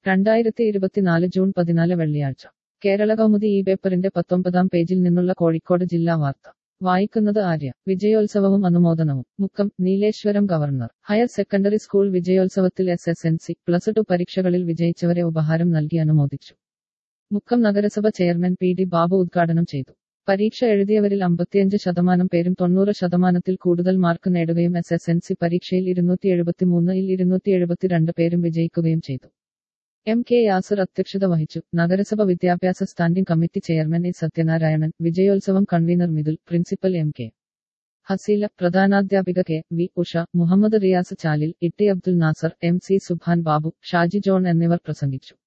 രണ്ടായിരത്തി ഇരുപത്തിനാല് ജൂൺ പതിനാല് വെള്ളിയാഴ്ച കേരള കൗമുദി ഈ പേപ്പറിന്റെ പത്തൊമ്പതാം പേജിൽ നിന്നുള്ള കോഴിക്കോട് ജില്ലാ വാർത്ത വായിക്കുന്നത് ആര്യ വിജയോത്സവവും അനുമോദനവും Mukkam Neeleswaram government higher secondary school വിജയോത്സവത്തിൽ S S L C plus two പരീക്ഷകളിൽ വിജയിച്ചവരെ ഉപഹാരം നൽകി അനുമോദിച്ചു മുക്കം നഗരസഭ ചെയർമാൻ പി ഡി ബാബു ഉദ്ഘാടനം ചെയ്തു പരീക്ഷ എഴുതിയവരിൽ അമ്പത്തിയഞ്ച് ശതമാനം പേരും തൊണ്ണൂറ് ശതമാനത്തിൽ കൂടുതൽ മാർക്ക് നേടുകയും എസ് എസ് എൻ സി പരീക്ഷയിൽ ഇരുന്നൂറ്റി എഴുപത്തിമൂന്നിൽ ഇരുന്നൂറ്റി എഴുപത്തിരണ്ട് പേരും വിജയിക്കുകയും ചെയ്തു എം കെ യാസർ അധ്യക്ഷത വഹിച്ചു നഗരസഭ വിദ്യാഭ്യാസ standing committee chairman A Sathyanarayanan വിജയോത്സവം convener Mithul principal M K Haseela പ്രധാനാധ്യാപിക K V Usha Muhammad Riyas Chalil Itty Abdul Nasar M C Subhan Babu Shaji John എന്നിവർ പ്രസംഗിച്ചു